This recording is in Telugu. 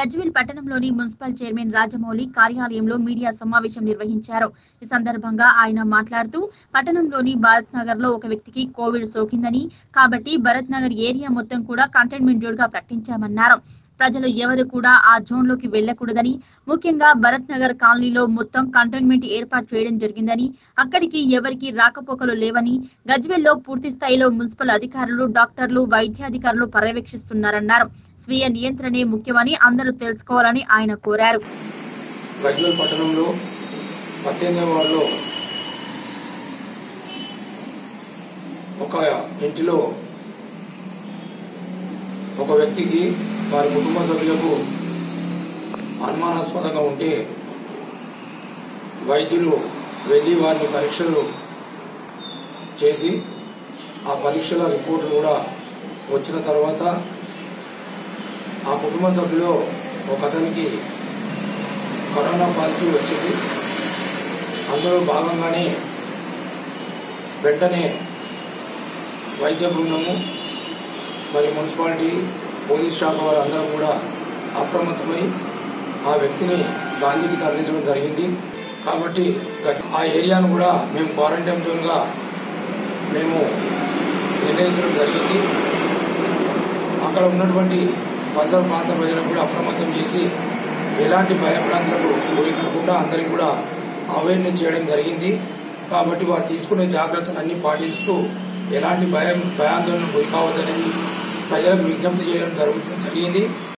గజ్వేల్ పట్టణంలోని మున్సిపల్ చైర్మన్ రాజమౌళి కార్యాలయంలో మీడియా సమావేశం నిర్వహించారు ఈ సందర్భంగా ఆయన మాట్లాడుతూ పట్టణంలోని భారత్ నగర్ లో ఒక వ్యక్తికి కోవిడ్ సోకిందని కాబట్టి భరత్ నగర్ ఏరియా మొత్తం కూడా కంటైన్మెంట్ జోన్ గా ప్రకటించామన్నారు ప్రజలు ఎవరు కూడా ఆ జోన్ లోకి వెళ్లకూడదని ముఖ్యంగా భరత్ నగర్ కాలనీలో మొత్తం కంటైన్మెంట్ ఏర్పాటు చేయడం జరిగిందని అక్కడికి ఎవరికి రాకపోకలు లేవని గజ్వెల్లో పూర్తి స్థాయిలో మున్సిపల్ అధికారులు డాక్టర్లు వైద్యాధికారులు పర్యవేక్షిస్తున్నారన్నారు స్వీయ నియంత్రణే ముఖ్యమని అందరూ తెలుసుకోవాలని ఆయన కోరారు గజ్వెల్ పట్టణంలో పద్దెనిమిదవ వార్డులో ఒక ఇంటిలో ఒక వ్యక్తికి వారి కుటుంబ సభ్యులకు అనుమానాస్పదంగా ఉంటే వైద్యులు వెళ్ళి వారిని పరీక్షలు చేసి ఆ పరీక్షల రిపోర్టులు కూడా వచ్చిన తర్వాత ఆ కుటుంబ సభ్యులో ఒక అతనికి కరోనా పాజిటివ్ వచ్చింది అందులో భాగంగానే వెంటనే వైద్య బృందము మరి మున్సిపాలిటీ పోలీస్ శాఖ వారు అందరూ కూడా అప్రమత్తమై ఆ వ్యక్తిని గాంధీకి తరలించడం జరిగింది కాబట్టి గత- ఆ ఏరియాను కూడా మేము క్వారంటైన్ జోన్గా మేము నిర్ణయించడం జరిగింది అక్కడ ఉన్నటువంటి పరిసర ప్రాంత ప్రజలకు కూడా అప్రమత్తం చేసి ఎలాంటి భయభ్రాంతులకు గురి కాకుండా అందరికి కూడా అవేర్నెస్ చేయడం జరిగింది కాబట్టి వారు తీసుకునే జాగ్రత్తలన్నీ పాటిస్తూ ఎలాంటి భయం భయాందోళన గురి కావద్దనేది ప్రజలకు విజ్ఞప్తి చేయడం జరుగుతుంది జరిగింది